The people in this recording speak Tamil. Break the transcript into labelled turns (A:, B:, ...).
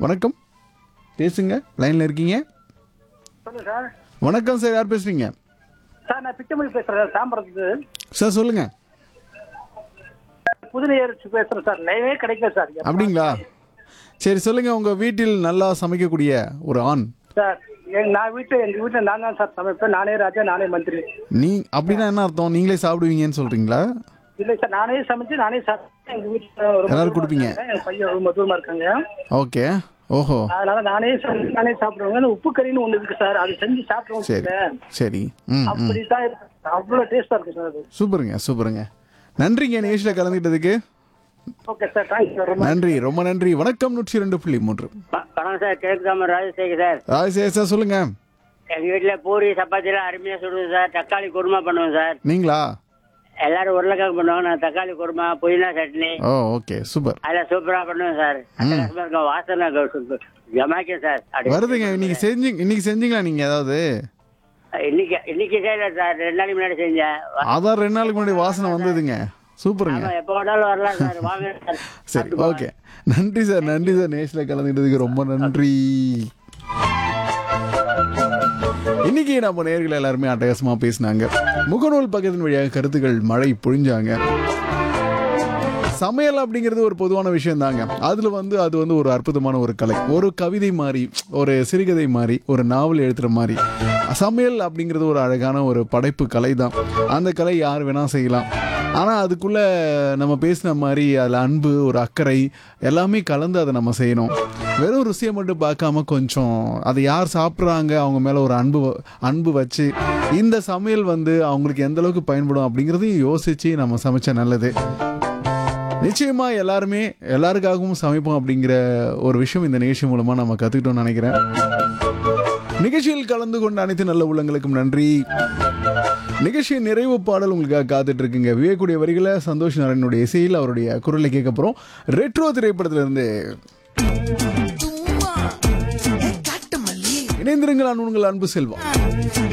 A: வணக்கம் பேசுங்க லைனில் இருக்கீங்க
B: சொல்லுங்க சார்
A: வணக்கம் சார் யார் பேசுறீங்க
B: சார் நான் பிச்சமொழி பேசுறேன் தாம்பரத்து
A: சார் சொல்லுங்க
B: புதுநேயர் பேசுறேன் சார் லைவே கிடைக்கல சார்
A: அப்படிங்களா சரி சொல்லுங்க உங்க வீட்டில் நல்லா சமைக்கக்கூடிய ஒரு ஆண்
B: சார் எங்க நான் வீட்டுல எங்க வீட்டுல நான் தான் சார் சமைப்பேன் நானே ராஜா நானே மந்திரி
A: நீ அப்படின்னா என்ன அர்த்தம் நீங்களே சாப்பிடுவீங்கன்னு சொல்றீங்களா
B: இல்லை சார் நானே சமைச்சு நானே சாப்பிட்டேன் எங்க வீட்டுல ரொம்ப
A: எல்லாரும்
B: தூரமா
A: கொடுப்பீங்க.
B: இருக்காங்க. என் பையன் ரொம்ப தூரமா இருக்காங்க
A: ஓகே ஓஹோ
B: அதனால நானே சமைச்சு நானே சாப்பிடுவாங்க உப்பு கறின்னு ஒண்ணு இருக்கு சார் அது செஞ்சு சாப்பிடுவோம்
A: சரி
B: சார்
A: சரி ம் ம்
B: அப்படித்தான் இருக்கு அவ்வளவு டேஸ்டா இருக்கு சார் அது
A: சூப்பருங்க சூப்பருங்க நன்றிங்க நிகழ்ச்சியில் கலந்துக்கிட்டதுக்கு
B: ஓகே சார் தேங்க்யூ சார் ரொம்ப
A: நன்றி ரொம்ப நன்றி வணக்கம் நூற்றி ரெண்டு புள்ளி மூன்று
C: வணக்கம் சார் கிழக்கு தாமர் ராஜசேகர் சார்
A: ராஜசேகர் சார் சொல்லுங்க
C: எங்க வீட்டுல பூரி சப்பாத்திலாம் அருமையா சுடுவோம் சார் தக்காளி குருமா பண்ணுவோம் சார்
A: நீங்களா
C: எல்லாரும் உருளைக்கிழங்கு பண்ணுவாங்க நான் தக்காளி குருமா புதினா சட்னி
A: ஓ ஓகே சூப்பர்
C: அதெல்லாம் சூப்பரா பண்ணுவேன் சார் அட்டகாசமா இருக்கும் வாசனை இருக்கும். ஜமாய்க்கும் சார் அப்படி.
A: வருதுங்க இன்னைக்கு செஞ்சு இன்னைக்கு செஞ்சீங்களா நீங்க ஏதாவது
C: இன்னைக்கு இன்னைக்கு செய்யல சார் ரெண்டு நாளைக்கு முன்னாடி செஞ்சேன்
A: அதான் ரெண்டு நாளுக்கு முன்னாடி வாசனை வந்ததுங்க சூப்பருங்க
C: ஆமா, எப்போ வேணாலும் வரலாம் சார் வாங்க சார்
A: சரி ஓகே நன்றி சார் நன்றி சார் நேஷில் கலந்துக்கிட்டதுக்கு ரொம்ப நன்றி இன்னைக்கு நம்ம நேர்கள் எல்லாருமே அட்டகாசமா பேசினாங்க முகநூல் பக்கத்தின் வழியாக கருத்துக்கள் மழை பொழிஞ்சாங்க சமையல் அப்படிங்கிறது ஒரு பொதுவான விஷயம் தாங்க அதில் வந்து அது வந்து ஒரு அற்புதமான ஒரு கலை ஒரு கவிதை மாதிரி ஒரு சிறுகதை மாதிரி ஒரு நாவல் எழுதுகிற மாதிரி சமையல் அப்படிங்கிறது ஒரு அழகான ஒரு படைப்பு கலை தான் அந்த கலை யார் வேணால் செய்யலாம் ஆனால் அதுக்குள்ளே நம்ம பேசின மாதிரி அதில் அன்பு ஒரு அக்கறை எல்லாமே கலந்து அதை நம்ம செய்யணும் வெறும் ருசியை மட்டும் பார்க்காம கொஞ்சம் அதை யார் சாப்பிட்றாங்க அவங்க மேலே ஒரு அன்பு வ- அன்பு வச்சு இந்த சமையல் வந்து அவங்களுக்கு எந்த அளவுக்கு பயன்படும் அப்படிங்கிறதையும் யோசித்து நம்ம சமைச்சா நல்லது நிச்சயமா எல்லாருமே எல்லாருக்காகவும் சமைப்போம் அப்படிங்கிற ஒரு விஷயம் இந்த நிகழ்ச்சி மூலமா நம்ம கத்துக்கிட்டோம்னு நினைக்கிறேன் நிகழ்ச்சியில் கலந்து கொண்ட அனைத்து நல்ல உள்ளங்களுக்கும் நன்றி நிகழ்ச்சியின் நிறைவு பாடல் உங்களுக்காக காத்துட்டு இருக்குங்க விவேக்குடைய வரிகளை சந்தோஷ் நாராயணனுடைய இசையில் அவருடைய குரலை கேட்க போறோம் ரெட்ரோ திரைப்படத்திலிருந்து இணைந்திருங்கள் நான் உங்கள் அன்பு செல்வம்